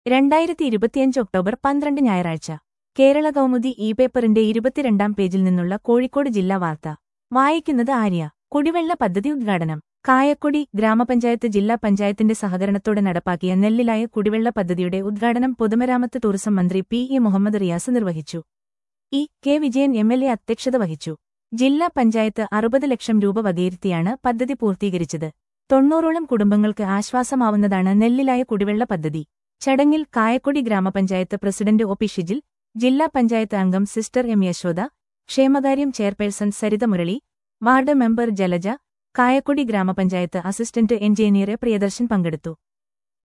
രണ്ടായിരത്തി ഇരുപത്തിയഞ്ച് ഒക്ടോബർ പന്ത്രണ്ട് ഞായറാഴ്ച കേരള കൗമുദി ഇ പേപ്പറിന്റെ ഇരുപത്തിരണ്ടാം പേജിൽ നിന്നുള്ള കോഴിക്കോട് ജില്ലാ വാർത്ത വായിക്കുന്നത് ആര്യ കുടിവെള്ള പദ്ധതി ഉദ്ഘാടനം കായക്കൊടി ഗ്രാമപഞ്ചായത്ത് ജില്ലാ പഞ്ചായത്തിന്റെ സഹകരണത്തോടെ നടപ്പാക്കിയ നെല്ലിലായ കുടിവെള്ള പദ്ധതിയുടെ ഉദ്ഘാടനം പൊതുമരാമത്ത് ടൂറിസം മന്ത്രി പി ഇ മുഹമ്മദ് റിയാസ് നിർവഹിച്ചു E K Vijayan M L A അധ്യക്ഷത വഹിച്ചു ജില്ലാ പഞ്ചായത്ത് അറുപത് ലക്ഷം രൂപ വകയിരുത്തിയാണ് പദ്ധതി പൂർത്തീകരിച്ചത് തൊണ്ണൂറോളം കുടുംബങ്ങൾക്ക് ആശ്വാസമാവുന്നതാണ് നെല്ലിലായ കുടിവെള്ള പദ്ധതി ചടങ്ങിൽ കായക്കൊടി ഗ്രാമപഞ്ചായത്ത് പ്രസിഡന്റ് ഒ പി ഷിജിൽ ജില്ലാ പഞ്ചായത്ത് അംഗം സിസ്റ്റർ എം യശോദ ക്ഷേമകാര്യം chairperson Saritha Murali ward member Jalaja Kayakkodi ഗ്രാമപഞ്ചായത്ത് അസിസ്റ്റന്റ് എഞ്ചിനീയർ പ്രിയദർശൻ പങ്കെടുത്തു